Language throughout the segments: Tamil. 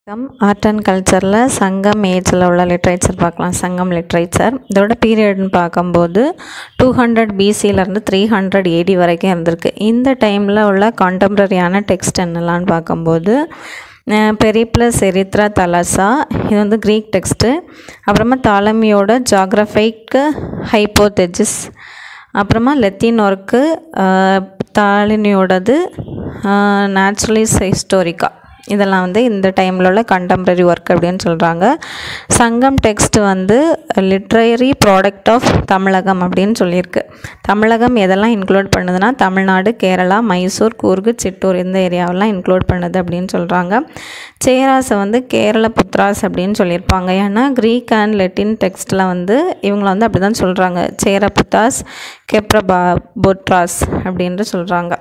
சங்கம் ஆர்ட் அண்ட் கல்ச்சரில் சங்கம் ஏஜில் உள்ள லிட்ரேச்சர் பார்க்கலாம் சங்கம் லிட்ரேச்சர் இதோட பீரியட்னு பார்க்கும்போது டூ ஹண்ட்ரட் பிசியிலேருந்து த்ரீ ஹண்ட்ரட் ஏடி வரைக்கும் இருந்திருக்கு இந்த டைமில் உள்ள கான்டெம்ப்ரரியான டெக்ஸ்ட் என்னெல்லாம்னு பார்க்கும்போது பெரிப்ளஸ் எரித்ரா தலசா இது வந்து க்ரீக் டெக்ஸ்ட்டு அப்புறமா தாலமியோட ஜாகிரஃபைக் ஹைப்போதெஜிஸ் அப்புறமா லெத்தின் ஒர்க்கு தாலினியோடது நேச்சுரலிஸ் ஹிஸ்டோரிக்கா இதெல்லாம் வந்து இந்த டைமில் உள்ள கண்டெம்ப்ரரி ஒர்க் அப்படின்னு சொல்கிறாங்க சங்கம் டெக்ஸ்ட் வந்து லிட்ரரி ப்ராடக்ட் ஆஃப் தமிழகம் அப்படின்னு சொல்லியிருக்கு தமிழகம் எதெல்லாம் இன்க்ளூட் பண்ணுதுன்னா தமிழ்நாடு கேரளா மைசூர் கூர்கு சிட்டூர் இந்த ஏரியாவெல்லாம் இன்க்ளூட் பண்ணுது அப்படின்னு சொல்கிறாங்க சேராஸை வந்து கேரள புத்ராஸ் அப்படின்னு சொல்லியிருப்பாங்க ஏன்னா க்ரீக் அண்ட் லெட்டின் டெக்ஸ்ட்டில் வந்து இவங்கள வந்து அப்படி தான் சொல்கிறாங்க சேர புத்தாஸ் கெப்ரபா புட்ராஸ் அப்படின்ட்டு சொல்கிறாங்க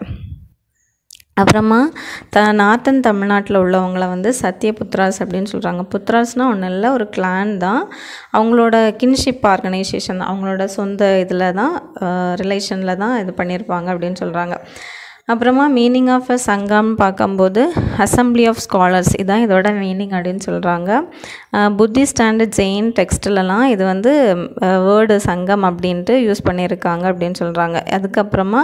அப்புறமா த நார்த்தன் தமிழ்நாட்டில் உள்ளவங்கள வந்து சத்யபுத்ராஸ் அப்படின்னு சொல்கிறாங்க புத்ராஸ்னால் ஒன்றும் இல்லை ஒரு கிளான் தான் அவங்களோட கின்ஷிப் ஆர்கனைசேஷன் அவங்களோட சொந்த இதில் தான் ரிலேஷனில் தான் இது பண்ணியிருப்பாங்க அப்படின்னு சொல்கிறாங்க அப்புறமா மீனிங் ஆஃப் அ சங்கம் பார்க்கும்போது அசம்பிளி ஆஃப் ஸ்காலர்ஸ் இதான் இதோட மீனிங் அப்படின்னு சொல்கிறாங்க புத்திஸ்ட் அண்ட் ஜெயின் டெக்ஸ்டிலலாம் இது வந்து வேர்டு சங்கம் அப்படின்ட்டு யூஸ் பண்ணியிருக்காங்க அப்படின்னு சொல்கிறாங்க அதுக்கப்புறமா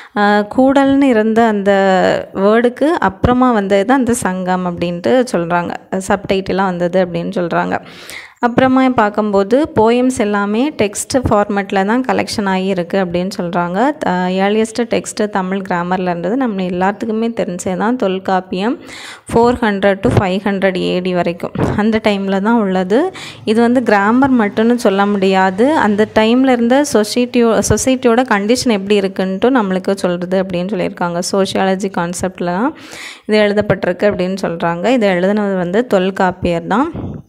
கூடல்னு இருந்த அந்த வேர்டுக்கு அப்புறமா வந்தது தான் அந்த சங்கம் அப்படின்ட்டு சொல்கிறாங்க சப்டைட்டிலாக வந்தது அப்படின்னு சொல்கிறாங்க அப்புறமா பார்க்கும்போது போயம்ஸ் எல்லாமே டெக்ஸ்ட் ஃபார்மேட்டில் தான் கலெக்ஷன் ஆகியிருக்கு அப்படின்னு சொல்கிறாங்க ஏர்லியஸ்ட்டு டெக்ஸ்ட்டு தமிழ் கிராமரில் இருந்தது நம்ம எல்லாத்துக்குமே தெரிஞ்சே தான் Tolkappiyam four hundred to five hundred AD வரைக்கும் அந்த டைமில் தான் உள்ளது இது வந்து கிராமர் மட்டும்னு சொல்ல முடியாது அந்த டைமில் இருந்த சொசைட்டியோ சொசைட்டியோட கண்டிஷன் எப்படி இருக்குன்ட்டு நம்மளுக்கு சொல்கிறது அப்படின்னு சொல்லியிருக்காங்க சோஷியாலஜி கான்செப்டில் தான் இது எழுதப்பட்டிருக்கு அப்படின்னு சொல்கிறாங்க இது எழுதுனது வந்து தொல்காப்பியர் தான்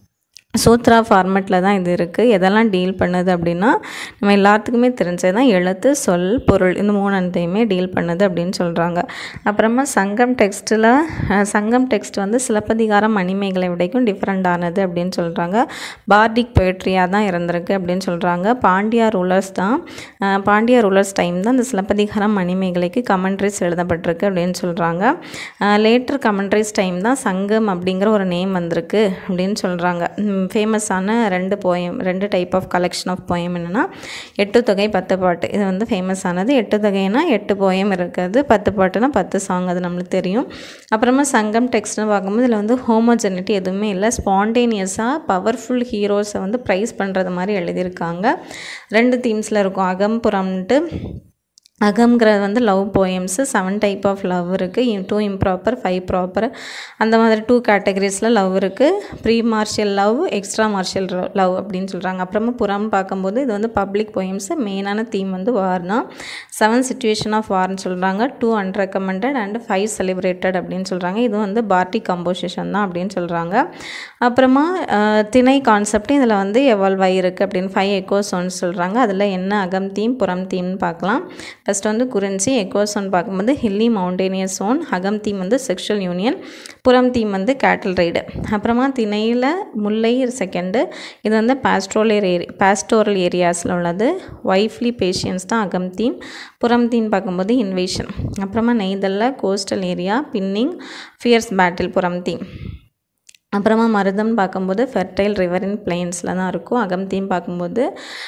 சூத்ரா ஃபார்மேட்டில் தான் இது இருக்குது எதெல்லாம் டீல் பண்ணுது அப்படின்னா நம்ம எல்லாத்துக்குமே தெரிஞ்சது தான் எழுத்து சொல் பொருள் இந்த மூணுத்தையுமே டீல் பண்ணுது அப்படின்னு சொல்கிறாங்க அப்புறமா சங்கம் டெக்ஸ்ட்டில் சங்கம் டெக்ஸ்ட் வந்து சிலப்பதிகாரம் மணிமேகலை விடைக்கும் டிஃப்ரெண்டானது அப்படின்னு சொல்கிறாங்க பார்டிக் பொயட்ரியாக தான் இருந்திருக்கு அப்படின்னு சொல்கிறாங்க பாண்டியா ரூலர்ஸ் தான் பாண்டியா ரூலர்ஸ் டைம் தான் இந்த சிலப்பதிகாரம் மணிமேகலைக்கு கமெண்ட்ரிஸ் எழுதப்பட்டிருக்கு அப்படின்னு சொல்கிறாங்க லேட்டர் கமெண்ட்ரிஸ் டைம் தான் சங்கம் அப்படிங்கிற ஒரு நேம் வந்திருக்கு அப்படின்னு சொல்கிறாங்க ஃபேமஸான ரெண்டு போயம் ரெண்டு type of collection of poem என்னென்னா எட்டு தொகை பத்து பாட்டு இது வந்து ஃபேமஸானது எட்டு தொகைனா எட்டு போயம் இருக்குது பத்து பாட்டுனா பத்து சாங் அது நம்மளுக்கு தெரியும் அப்புறமா சங்கம் டெக்ஸ்ட்னு பார்க்கும்போது இதில் வந்து ஹோமோஜெனிட்டி எதுவுமே இல்லை ஸ்பான்டேனியஸாக பவர்ஃபுல் ஹீரோஸை வந்து ப்ரைஸ் பண்ணுறது மாதிரி எழுதியிருக்காங்க ரெண்டு தீம்ஸில் இருக்கும் அகம்புறம்ன்ட்டு அகம்ங்கிறது வந்து love poems seven type of love இருக்குது டூ இம்ப்ராப்பர் ஃபைவ் ப்ராப்பர் அந்த மாதிரி டூ கேட்டகரிஸில் லவ் இருக்குது premarital love extramarital love அப்படின்னு சொல்கிறாங்க அப்புறமா புறம் பார்க்கும்போது இது வந்து பப்ளிக் போயம்ஸு மெயினான தீம் வந்து வார் தான் செவன் சுச்சுவேஷன் ஆஃப் வார்னு சொல்கிறாங்க two unrecommended and five celebrated அப்படின்னு சொல்கிறாங்க இது வந்து பார்ட்டி கம்போசிஷன் தான் அப்படின்னு சொல்கிறாங்க அப்புறமா திணை கான்செப்ட் இதில் வந்து எவால்வ் ஆகிருக்கு அப்படின்னு ஃபைவ் எக்கோசோன்ஸ் சொல்கிறாங்க அதில் என்ன அகம் தீம் புறம் தீம்னு பார்க்கலாம் ஃபஸ்ட் வந்து குறிஞ்சி எக்கோசோன் பார்க்கும்போது ஹில்லி மவுண்டேனியஸ் சோன் அகம் தீம் வந்து செக்ஷுவல் யூனியன் புறம் தீம் வந்து கேட்டில் ரைடு அப்புறமா திணையில் முல்லை செகண்டு இது வந்து பாஸ்ட்ரோல் ஏரி பாஸ்டோரல் ஏரியாஸில் உள்ளது ஒய்ஃப்லி பேஷியன்ஸ் தான் அகம் தீம் புறம் தீம் பார்க்கும்போது இன்வேஷன் அப்புறமா நெய்தலில் coastal area pining fierce battle புறம் தீம் அப்புறமா மருதம் பார்க்கும்போது ஃபெர்டைல் ரிவரின் பிளெயின்ஸில் தான் இருக்கும் அகம்தீன் பார்க்கும்போது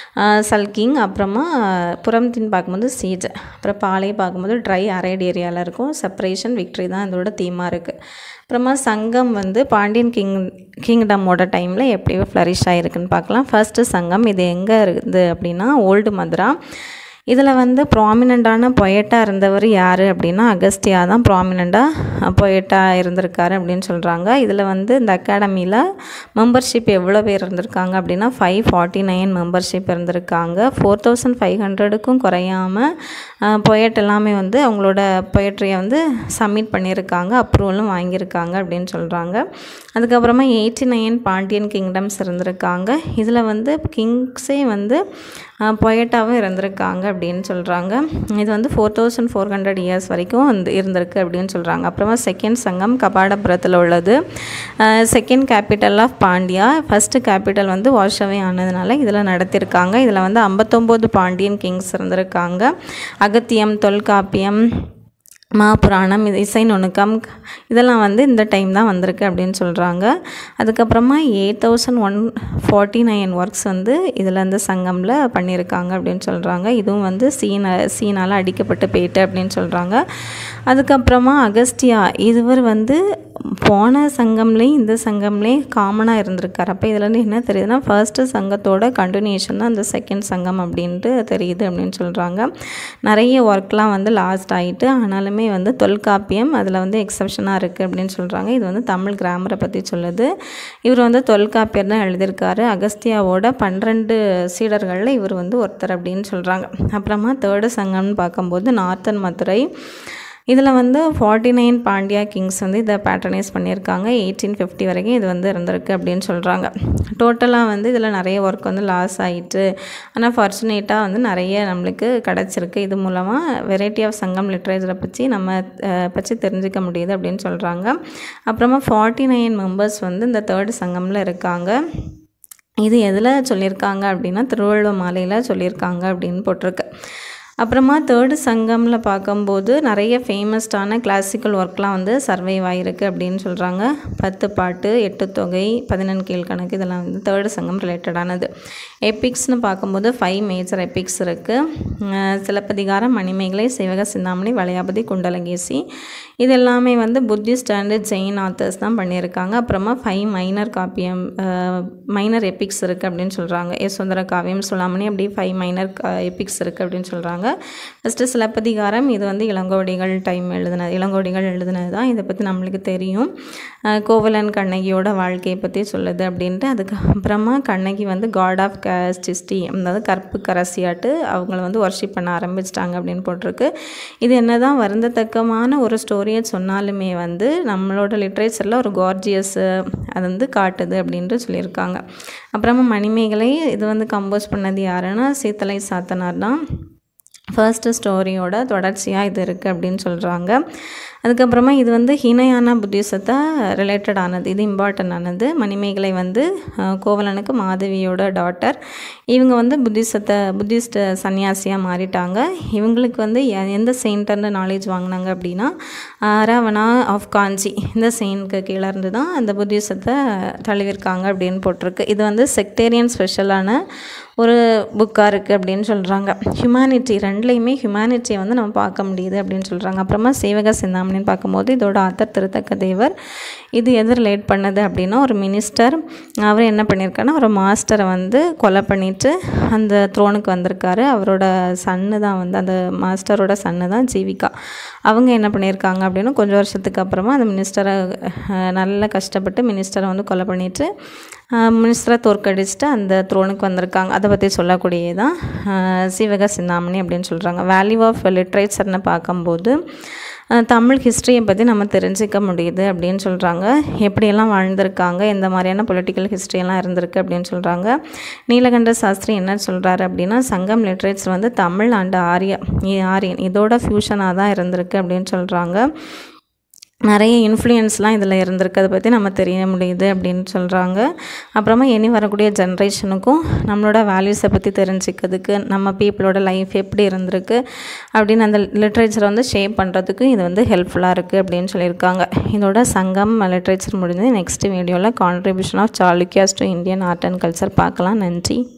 சல்கிங் அப்புறமா புறம்தீன் பார்க்கும்போது சீஜ் அப்புறம் பாலை பார்க்கும்போது ட்ரை அரைட் ஏரியாவில் இருக்கும் செப்பரேஷன் விக்ட்ரி தான் இதோட தீமாக இருக்குது அப்புறமா சங்கம் வந்து பாண்டியன் கிங் கிங்டமோட டைமில் எப்படி ஃப்ளரிஷ் ஆகிருக்குன்னு பார்க்கலாம் ஃபர்ஸ்ட்டு சங்கம் இது எங்கே இருக்குது அப்படின்னா ஓல்டு மதுரா இதில் வந்து ப்ராமினண்ட்டான பொயட்டாக இருந்தவர் யார் அப்படின்னா அகஸ்டியா தான் ப்ராமினண்ட்டாக பொயட்டாக இருந்திருக்காரு அப்படின்னு சொல்கிறாங்க இதில் வந்து இந்த அகாடமியில் மெம்பர்ஷிப் எவ்வளோ பேர் இருந்திருக்காங்க அப்படின்னா ஃபைவ் ஃபார்ட்டி நைன் மெம்பர்ஷிப் இருந்திருக்காங்க ஃபோர் தௌசண்ட் ஃபைவ் ஹண்ட்ரடுக்கும் குறையாமல் பொயட் எல்லாமே வந்து அவங்களோட பொயட்ரியை வந்து சப்மிட் பண்ணியிருக்காங்க அப்ரூவலும் வாங்கியிருக்காங்க அப்படின்னு சொல்கிறாங்க அதுக்கப்புறமா எயிட்டி நைன் பாண்டியன் கிங்டம்ஸ் இருந்திருக்காங்க இதில் வந்து கிங்ஸே வந்து பொயட்டாகவும் இருந்திருக்காங்க அப்படின்னு சொல்கிறாங்க இது வந்து four thousand four hundred years வரைக்கும் வந்து இருந்திருக்கு அப்படின்னு சொல்கிறாங்க அப்புறமா செகண்ட் சங்கம் கபாடபுரத்தில் உள்ளது second capital of Pandya first capital வந்து வாஷவே ஆனதுனால இதில் நடத்தியிருக்காங்க இதில் வந்து ஐம்பத்தொம்போது பாண்டியன் கிங்ஸ் இருந்திருக்காங்க அகத்தியம் தொல்காப்பியம் மாபுராணம் இது இசை நுணுக்கம் இதெல்லாம் வந்து இந்த டைம் தான் வந்திருக்கு அப்படின்னு சொல்கிறாங்க அதுக்கப்புறமா eight thousand one forty nine works வந்து இதில் இந்த சங்கமில் பண்ணியிருக்காங்க அப்படின்னு சொல்கிறாங்க இதுவும் வந்து சீன சீனால் அடிக்கப்பட்டு போயிட்டு அப்படின்னு சொல்கிறாங்க அதுக்கப்புறமா அகஸ்டியா இதுவர் வந்து போன சங்கம்லேயும் இந்த சங்கம்லேயும் காமனாக இருந்திருக்கார் அப்போ இதுலேருந்து என்ன தெரியுதுன்னா ஃபர்ஸ்ட்டு சங்கத்தோட கண்டினியூஷன் தான் இந்த செகண்ட் சங்கம் அப்படின்ட்டு தெரியுது அப்படின்னு சொல்கிறாங்க நிறைய ஒர்க்லாம் வந்து லாஸ்ட் ஆகிட்டு ஆனாலுமே வந்து தொல்காப்பியம் அதில் வந்து எக்ஸப்ஷனாக இருக்குது அப்படின்னு சொல்கிறாங்க இது வந்து தமிழ் கிராமரை பற்றி சொல்லுது இவர் வந்து தொல்காப்பியர் தான் எழுதியிருக்காரு அகஸ்தியாவோட பன்னிரெண்டு சீடர்களில் இவர் வந்து ஒருத்தர் அப்படின்னு சொல்கிறாங்க அப்புறமா தேர்டு சங்கம்னு பார்க்கும்போது நார்த்தன் மதுரை இதில் வந்து ஃபார்ட்டி நைன் பாண்டியா கிங்ஸ் வந்து இதை பேட்டர்னைஸ் பண்ணியிருக்காங்க எயிட்டீன் ஃபிஃப்டி வரைக்கும் இது வந்து இருந்திருக்கு அப்படின்னு சொல்கிறாங்க டோட்டலாக வந்து இதில் நிறைய ஒர்க் வந்து லாஸ் ஆகிட்டு ஆனால் ஃபார்ச்சுனேட்டாக வந்து நிறைய நம்மளுக்கு கிடச்சிருக்கு இது மூலமாக வெரைட்டி ஆஃப் சங்கம் லிட்ரேச்சரை பற்றி நம்ம அஹ், பற்றி தெரிஞ்சுக்க முடியுது அப்படின்னு சொல்கிறாங்க அப்புறமா ஃபார்ட்டி நைன் மெம்பர்ஸ் வந்து இந்த தேர்ட் சங்கமில் இருக்காங்க இது எதில் சொல்லியிருக்காங்க அப்படின்னா திருவள்ளுவர் மாலையில் சொல்லியிருக்காங்க அப்படின்னு போட்டிருக்கு அப்புறமா தேர்டு சங்கமில் பார்க்கும்போது நிறைய ஃபேமஸ்டான கிளாசிக்கல் ஒர்க்லாம் வந்து சர்வைவ் ஆகிருக்கு அப்படின்னு சொல்கிறாங்க பத்து பாட்டு எட்டு தொகை பதினெண் கீழ்கணக்கு இதெல்லாம் வந்து தேர்டு சங்கம் ரிலேட்டடானது எபிக்ஸ்னு பார்க்கும்போது ஃபைவ் மேஜர் எபிக்ஸ் இருக்குது சிலப்பதிகாரம் மணிமேகலை சிவக சிந்தாமணி வளையாபதி குண்டலகேசி இது எல்லாமே வந்து புத்திஸ்ட் அண்டு ஜெயின் ஆத்தர்ஸ் தான் பண்ணியிருக்காங்க அப்புறமா ஃபைவ் மைனர் காப்பியம் மைனர் எபிக்ஸ் இருக்குது அப்படின்னு சொல்கிறாங்க யசுந்தர காவியம் சுலாமணி அப்படி ஃபைவ் மைனர் எபிக்ஸ் இருக்குது அப்படின்னு சொல்கிறாங்க ஃபஸ்ட்டு சிலப்பதிகாரம் இது வந்து இளங்கோடிகள் டைம் எழுதினது இளங்கோடிகள் எழுதினது தான் இதை பற்றி நம்மளுக்கு தெரியும் அஹ் கோவலன் கண்ணகியோட வாழ்க்கையை பற்றி சொல்லுது அப்படின்ட்டு அதுக்கு அப்புறமா கண்ணகி வந்து காட் ஆஃப் கேஸ்டிஸ்டி அதாவது கற்பு கரசியாட்டு அவங்கள வந்து ஒர்ஷிப் பண்ண ஆரம்பிச்சிட்டாங்க அப்படின்னு போட்டிருக்கு இது என்ன தான் வருந்தத்தக்கமான ஒரு ஸ்டோரியை சொன்னாலுமே வந்து நம்மளோட லிட்ரேச்சரில் ஒரு கார்ஜியஸ் அது வந்து காட்டுது அப்படின்ட்டு சொல்லியிருக்காங்க அப்புறமா மணிமேகலை இது வந்து கம்போஸ் பண்ணது யாருன்னா சீத்தலை சாத்தனார் தான் ஃபர்ஸ்ட்டு ஸ்டோரியோட தொடர்ச்சியாக இது இருக்குது அப்படின்னு சொல்கிறாங்க அதுக்கப்புறமா இது வந்து ஹீனயான புத்திசத்தை ரிலேட்டட் ஆனது இது இம்பார்ட்டன்ட் ஆனது மணிமேகலை வந்து அஹ், கோவலனுக்கு மாதவியோட டாட்டர் இவங்க வந்து புத்திசத்தை புத்திஸ்ட் சன்னியாசியாக மாறிட்டாங்க இவங்களுக்கு வந்து எ- எந்த செயின்ட்டர்ந்து நாலேஜ் வாங்கினாங்க அப்படின்னா ராவணா ஆஃப் காஞ்சி இந்த செயின்க்கு கீழே இருந்து தான் அந்த புத்திசத்தை தழுவிருக்காங்க அப்படின்னு போட்டிருக்கு இது வந்து செக்டேரியன் ஸ்பெஷலான ஒரு புக்காக இருக்குது அப்படின்னு சொல்கிறாங்க ஹியூமனிட்டி ரெண்டுலேயுமே ஹியூமனிட்டியை வந்து நம்ம பார்க்க முடியுது அப்படின்னு சொல்கிறாங்க அப்புறமா சேவக சிந்தாமணின்னு பார்க்கும்போது இதோட ஆத்தர் திருத்தக்க தேவர் இது எது ரிலேட் பண்ணுது அப்படின்னா ஒரு மினிஸ்டர் அவர் என்ன பண்ணியிருக்காருன்னா ஒரு மாஸ்டரை வந்து கொலை பண்ணிட்டு அந்த த்ரோனுக்கு வந்திருக்காரு அவரோட சன்னு தான் வந்து அந்த மாஸ்டரோட சன்னு தான் ஜீவிகா அவங்க என்ன பண்ணியிருக்காங்க அப்படின்னா கொஞ்சம் வருஷத்துக்கு அப்புறமா அந்த மினிஸ்டரை நல்லா கஷ்டப்பட்டு மினிஸ்டரை வந்து கொலை பண்ணிட்டு மினிஸ்டரை தோற்கடிச்சிட்டு அந்த த்ரோனுக்கு வந்திருக்காங்க அதை பற்றி சொல்லக்கூடியதான் சிவக சிந்தாமணி அப்படின்னு சொல்கிறாங்க வேல்யூ ஆஃப் லிட்ரேச்சர்னு பார்க்கும்போது அஹ், தமிழ் ஹிஸ்ட்ரியை பற்றி நம்ம தெரிஞ்சிக்க முடியுது அப்படின்னு சொல்கிறாங்க எப்படியெல்லாம் வாழ்ந்திருக்காங்க எந்த மாதிரியான பொலிட்டிக்கல் ஹிஸ்ட்ரியெல்லாம் இருந்திருக்கு அப்படின்னு சொல்கிறாங்க நீலகண்ட சாஸ்திரி என்ன சொல்கிறாரு அப்படின்னா சங்கம் லிட்ரேச்சர் வந்து தமிழ் அண்ட் ஆரிய இ- ஆரியன் இதோட ஃபியூஷனாக தான் இருந்திருக்கு அப்படின்னு சொல்கிறாங்க நிறைய இன்ஃப்ளூயன்ஸ்லாம் இதில் இருந்திருக்கு அதை பற்றி நம்ம தெரிய முடியுது அப்படின்னு சொல்கிறாங்க அப்புறமா இனி வரக்கூடிய ஜென்ரேஷனுக்கும் நம்மளோட வேல்யூஸை பற்றி தெரிஞ்சுக்கிறதுக்கு நம்ம பீப்புளோட லைஃப் எப்படி இருந்திருக்கு அப்படின்னு அந்த லிட்ரேச்சரை வந்து ஷேப் பண்ணுறதுக்கு இது வந்து ஹெல்ப்ஃபுல்லாக இருக்குது அப்படின்னு சொல்லியிருக்காங்க இதோட சங்கம் லிட்ரேச்சர் முடிஞ்சது நெக்ஸ்ட் வீடியோவில் contribution of Chalukyas to Indian art and culture பார்க்கலாம் நன்றி